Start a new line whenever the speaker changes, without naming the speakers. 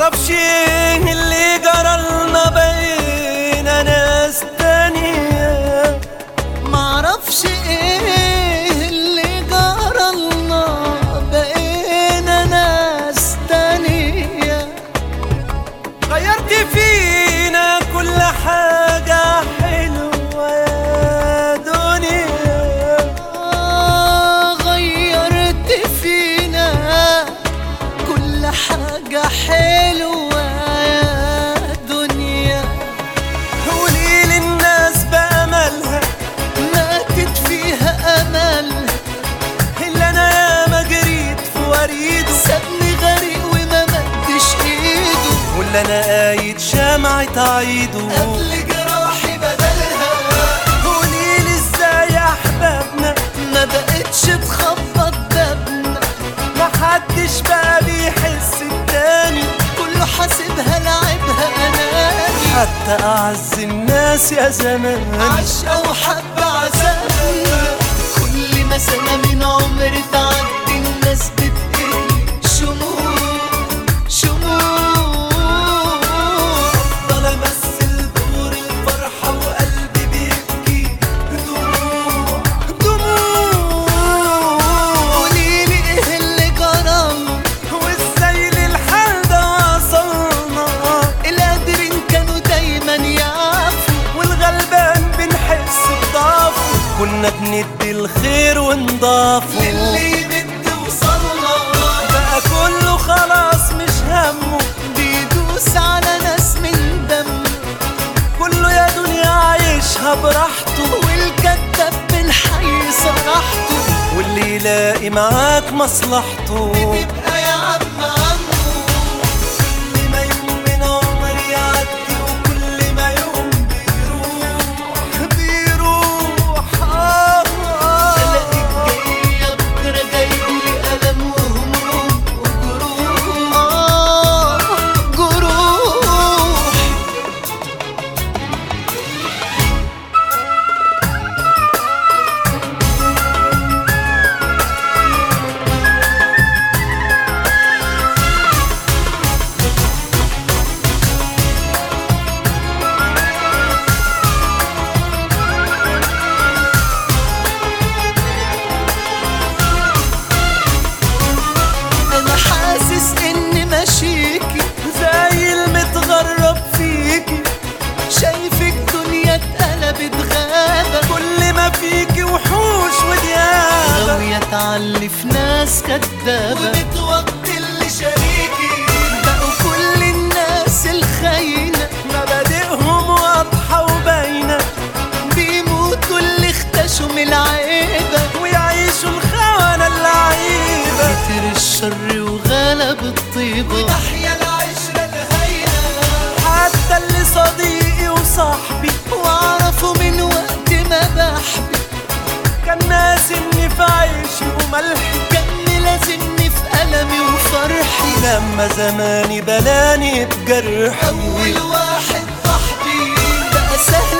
معرفش ايه اللي جرالنا بينا ناس تانية
معرفش ايه اللي جرالنا بقينا ناس تانية
غيرت فينا كل حاجة حلوة يا دنيا
آه غيرت فينا كل حاجة حلوة يا دنيا
قولي للناس بأملها
ماتت فيها أمل
اللي أنا ياما جريت في وريده
سابني غريق وما مدش ايده
واللي أنا قايد شمعة عيده
قبل جراحي بدلها
قوليلي ازاي يا أحبابنا
ما بقتش تخبط بابنا
محدش بقى بيحس التاني
كله حاسبها لعبها اناني
حتى أعز الناس يا زمان
عشقة وحب عذابنا كل ما سنة من عمر تعدي الناس بتقل شموع شموع
افضل امثل دور الفرحة وقلبي بيبكي دموع دموع
قوليلي ايه اللي جرالنا
وازاي للحال ده وصلنا
القادرين كانوا دايما يعرفوا
والغلبان بنحس بضعفه كنا بندي الخير ونضافه
للي يمد وصلنا
بقى كله خلاص مش همه
بيدوس على ناس من دم
كله يا دنيا عايشها براحته
والكذاب من حي صراحته
واللي يلاقي معاك مصلحته
بيبقى يا عم عمو
كل ما يوم من عمري يعدي وكل ما يوم بيروح بيروح آه
الاقيك جاية بكرة جايبلي ألم وهموم وجروح آه جروح أنا حاسس إني ماشيكي
زي المتغرب فيكي
شايفك دنيا اتقلبت غابة
كل ما فيكي وحوش وديابة
غاوية تعلف ناس كدابة وبتوطي اللي شريكي بقوا كل الناس الخاينة
مبادئهم واضحة وباينة
بيموتوا اللي اختشوا من العيبة
ويعيشوا الخونة اللعيبة
كتر الشر وغلب الطيبة وتحيا العشرة الهينة
حتى اللي صديقي وصاحبي
واعرفوا من وقت ما بحبي
كان ناس اني في عيشي وملحي
كان لازمني في ألمي وفرحي
لما زماني بلاني بجرحي
أول واحد صاحبي بقى سهل